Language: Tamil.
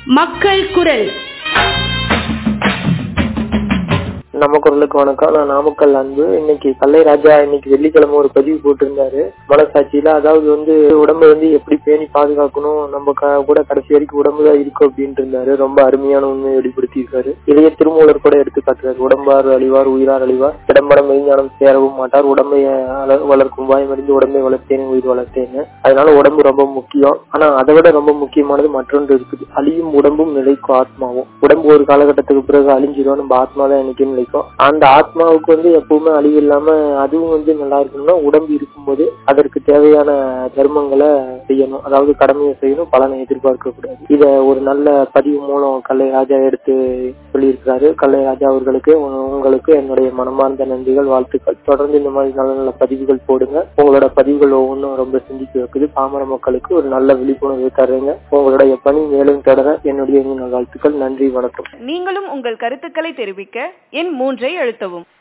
மக்கள் குரல் நம்ம குரலுக்கு வணக்கம் நான் நாமக்கல் அன்பு இன்னைக்கு கல்லை ராஜா இன்னைக்கு வெள்ளிக்கிழமை ஒரு பதிவு போட்டிருந்தாரு மனசாட்சியில அதாவது வந்து உடம்பை வந்து எப்படி பேணி பாதுகாக்கணும் நம்ம க- கூட கடைசி வரைக்கும் உடம்பு தான் இருக்கும் அப்படின்ட்டு இருந்தாரு ரொம்ப அருமையான உண்மையை வெளிப்படுத்தியிருக்காரு இதையே திருமூலர் கூட எடுத்து காட்டுறாரு உடம்பார் அழிவார் உயிரார் அழிவார் இடம்படம் மெய்ஞானம் சேரவும் மாட்டார் உடம்பை அல- வளர்க்கும் வாய்மறிந்து உடம்பை வளர்த்தேன் உயிர் வளர்த்தேன்னு அதனால உடம்பு ரொம்ப முக்கியம் ஆனா அதை விட ரொம்ப முக்கியமானது மற்றொன்று இருக்குது அழியும் உடம்பும் நிலைக்கும் ஆத்மாவும் உடம்பு ஒரு காலகட்டத்துக்கு பிறகு அழிஞ்சிடும் நம்ம ஆத்மா தான் என்னைக்கு நிலைக்கும் அந்த ஆத்மாவுக்கு வந்து எப்பவுமே அழிவு இல்லாம அதுவும் வந்து நல்லா இருக்கணும்னா உடம்பு இருக்கும்போது அதற்கு தேவையான தர்மங்களை செய்யணும் அதாவது கடமையை செய்யணும் பலனை எதிர்பார்க்க கூடாது இத ஒரு நல்ல பதிவு மூலம் கல்லை ராஜா எடுத்து சொல்லியிருக்கிறாரு கல்லை ராஜா அவர்களுக்கு உ- உங்களுக்கு என்னுடைய மனமார்ந்த நன்றிகள் வாழ்த்துக்கள் தொடர்ந்து இந்த மாதிரி நல்ல நல்ல பதிவுகள் போடுங்க உங்களோட பதிவுகள் ஒவ்வொன்றும் ரொம்ப சிந்திக்க வைக்குது பாமர மக்களுக்கு ஒரு நல்ல விழிப்புணர்வு தர்றீங்க உங்களுடைய பணி மேலும் தொடர என்னுடைய வாழ்த்துக்கள் நன்றி வணக்கம் நீங்களும் உங்கள் கருத்துக்களை தெரிவிக்க எண் மூன்றை அழுத்தவும்